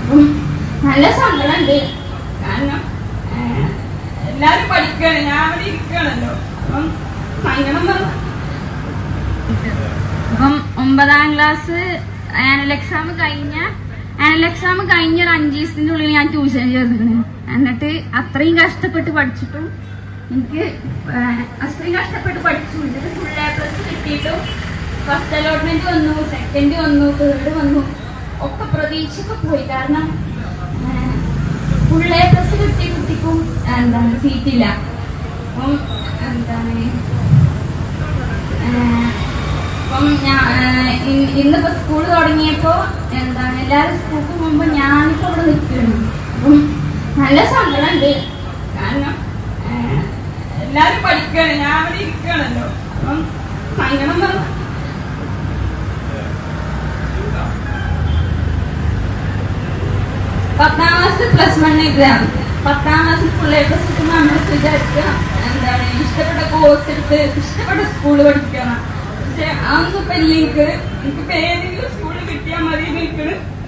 അപ്പം നല്ല സങ്കടമുണ്ട് കാരണം ഏഹ്, എല്ലാരും പഠിക്കാണ് ഞാൻ അവിടെ ഇരിക്കുകയാണല്ലോ അപ്പം സങ്കടം വന്നു അപ്പം ഒമ്പതാം ക്ലാസ് ആനുവൽ എക്സാം കഴിഞ്ഞ ആനുവൽ എക്സാം കഴിഞ്ഞ ഒരു അഞ്ച് ദിവസത്തിന്റെ ഉള്ളിൽ ഞാൻ ട്യൂഷൻ ചേർന്നിക്കണ് എന്നിട്ട് അത്രയും കഷ്ടപ്പെട്ട് പഠിച്ചിട്ടും എനിക്ക് ഏഹ്, അത്രയും കഷ്ടപ്പെട്ട് പഠിച്ചു എന്നിട്ട് ഫുൾ എ പ്ലസ് കിട്ടിയിട്ടും ഫസ്റ്റ് അലോട്ട്മെന്റ് വന്നു സെക്കൻഡ് വന്നു തേർഡ് വന്നു ഒക്കെ പ്രതീക്ഷയൊക്കെ പോയി കാരണം ഫുൾ എ പ്ലസ് കിട്ടിയ കുട്ടിക്കും എന്താണ് സീറ്റില്ല അപ്പം എന്താണ് ഏഹ്, അപ്പം ഞാൻ ഏഹ്, ഇ- ഇന്നിപ്പോ സ്കൂൾ തുടങ്ങിയപ്പോ എന്താണ് എല്ലാരും സ്കൂൾക്ക് പോകുമ്പോ ഞാനിപ്പോ ഇവിടെ നിൽക്കുന്നു അപ്പം നല്ല സങ്കടമുണ്ട് കാരണം ഏഹ്, എല്ലാരും പഠിക്കാണ് ഞാൻ അവിടെ ഇരിക്കുകയാണല്ലോ അപ്പം സങ്കടം വന്നു പത്താം ക്ലാസ് പ്ലസ് വൺ എക്സാം പത്താം ക്ലാസ്സിൽ ഫുൾ എ പ്ലസ് കിട്ടുമ്പോൾ നമ്മൾ വിചാരിക്കുക എന്താണ് ഇഷ്ടപ്പെട്ട കോഴ്സ് എടുത്ത് ഇഷ്ടപ്പെട്ട സ്കൂൾ പഠിക്കണം പക്ഷെ അതൊന്നും ഇപ്പൊ ഇല്ല എനിക്ക് എനിക്ക് ഏതെങ്കിലും സ്കൂളിൽ കിട്ടിയാൽ മതി എനിക്ക്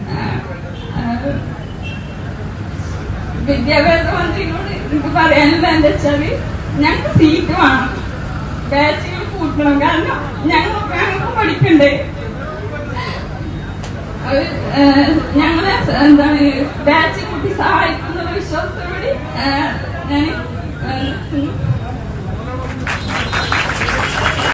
വിദ്യാഭ്യാസ മന്ത്രിയോട് എനിക്ക് പറയാനുള്ള എന്താ വെച്ചാല് ഞങ്ങൾക്ക് സീറ്റ് വേണം ബാച്ചുകൾ കൂട്ടണം കാരണം ഞങ്ങൾ ഞങ്ങൾക്ക് പഠിക്കണ്ടേ അത് ഏഹ്, ഞങ്ങളെ സ- എന്താണ് ബാച്ച് കുട്ടി സഹായിക്കുന്ന വിശ്വാസത്തോടെ ഞാൻ